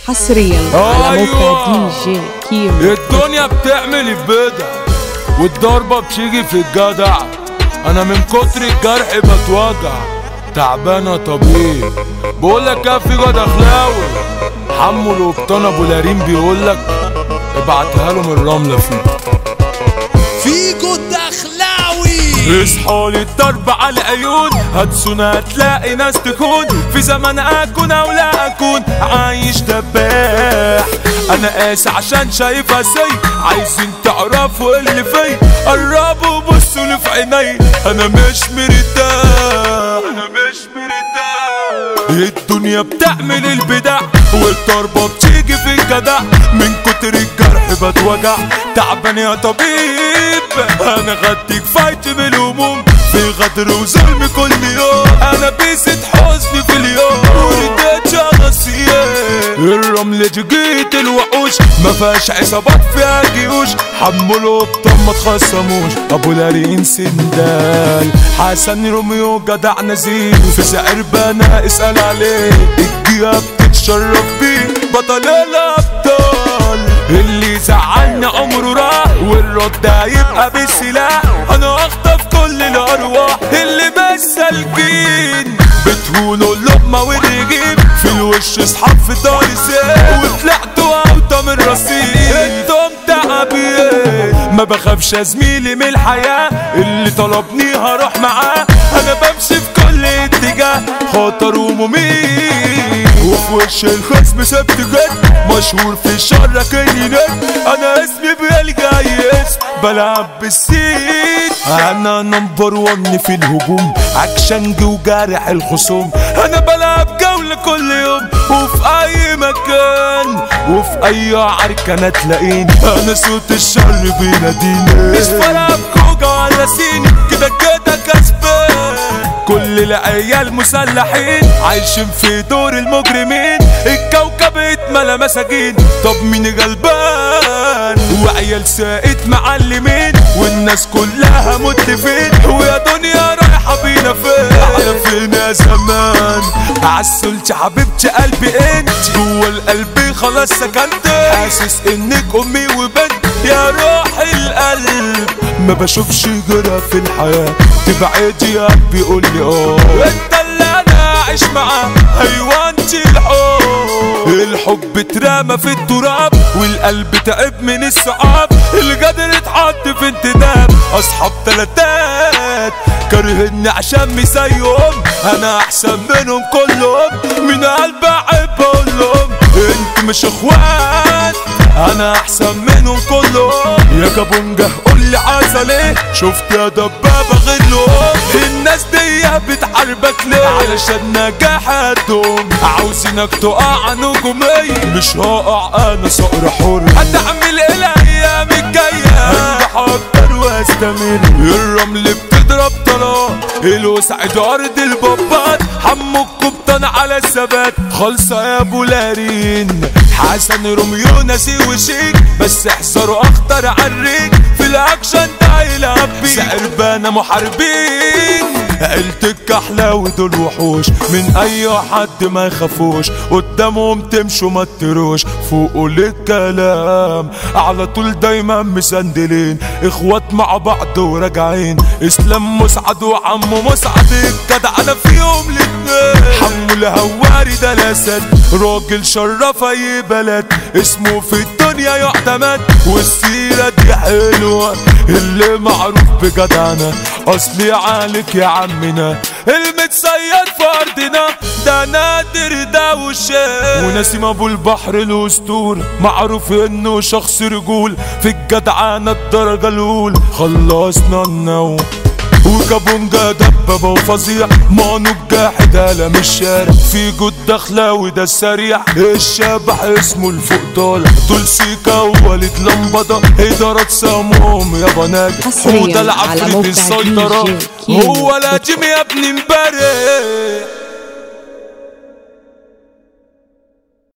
حصريا على موقع دي جي كيمو الدنيا بتعمل بدع والضربة بتيجي في الجدع انا من كتر الجرح بتوجع تعبانة طبيب بقولك يا في جد اخلاوي حمو القبطان ابو لارين بيقولك ابعتها له من الرملة فيه فيجو الدخلاوي اصحى للضرب على العيون هتسونا هتلاقي ناس تكون في زمن اكون او لا اكون عايش دباح انا قاسي عشان شايفها سي عايزين تعرفوا اللي في قربوا بصوا لي في عيني انا مش مرتاح انا مش مرتاح الدنيا بتعمل البدع والضربة بتيجي في الجدع من كتر الجرح بتوجع تعبان يا طبيب انا غديك فايت بالهموم في غدر وظلم كل يوم انا بيست حزني في اليوم ورديت شخصيات الرمل جيت الوحوش ما فيهاش عصابات فيها جيوش حملوا بطم ما تخصموش ابو لارين سندال حسن روميو جدع نزيل في سعر بنا اسال عليه الجياب بتتشرف بيه بطل الابطال اللي زعلنا عمره راح والرد هيبقى بالسلاح انا اخطف كل الارواح اللي مسالكين بتهونوا اللقمة والرجيم في الوش اصحاب في دار سيف وطلعتوا اوطى من رصيد انتم تعبين ما بخافش يا زميلي من الحياة اللي طلبني هروح معاه انا بمشي في كل اتجاه خطر ومميت وفي وش الخصم سبت جد مشهور في الشر كاني نت انا اسمي بيلجاي اسم بلعب بالسيت انا نمبر ون في الهجوم اكشنج وجارح الخصوم انا بلعب جولة كل يوم وفي اي مكان وفي اي عركة تلاقيني انا صوت الشر بيناديني مش فارقة بكوجا ولا سيني كده كده كسبان كل العيال مسلحين عايشين في دور المجرمين الكوكب اتملى مساجين طب مين غلبان وعيال ساقت معلمين والناس كلها متفقين ويا دنيا رايحة بينا فين على فين يا زمان عالسلت حبيبتي قلبي انت جوه القلب خلاص سكنت حاسس انك امي وبنت يا روح القلب ما بشوفش غيرها في الحياة تبعدي يا بيقول لي اه انت اللي انا عايش معاه ايوه انت الحب الحب اترمى في التراب والقلب تعب من الصعاب القدر اتحط في انتداب اصحاب تلاتات كارهني عشان مش زيهم انا احسن منهم كلهم من قلب احب اقول لهم انت مش اخوات انا احسن منهم كلهم يا كابونجا قول لي عسل ايه شفت يا دبابه غيرهم الناس دي بتحاربك ليه علشان نجاحاتهم عاوزينك تقع نجومية مش هقع انا صقر حر هتعمل ايه الايام الجايه هنجح اكتر واستمر الرمل بتضرب طلاق الوسعد ارض البابات حمو القبطان على الثبات خالصة يا ابو لارين حسن روميو ناسي وشيك بس احذروا اخطر عالريك في الاكشن ده يلعب بيه سعربانة محاربين عيلتك احلى ودول وحوش من اي حد ما يخافوش قدامهم تمشوا ما تروش فوقوا للكلام على طول دايما مسندلين اخوات مع بعض وراجعين اسلام مسعد وعمو مسعد الجدع انا فيهم الاتنين حمو الهواري ده الاسد راجل شرف اي بلد اسمه في الدنيا يعتمد والسيرة دي حلوة اللي معروف بجدعنة اصلي عليك يا عمنا المتصيد في ارضنا ده نادر ده وشام ونسيم ابو البحر الاسطورة معروف انه شخص رجول في الجدعنة الدرجة الاولى خلصنا النوم وكابونجا دبابة وفظيع مانو الجاحد قلم الشارع في جود دخلاوي ده السريع الشبح اسمه الفوق طالع دول سيكا ووليد لمبضة إدارات سموم يا بنات حصرياً هو ده على العفريت موقع السيطرة DJ كيمو هو لا جيمي يا ابني امبارح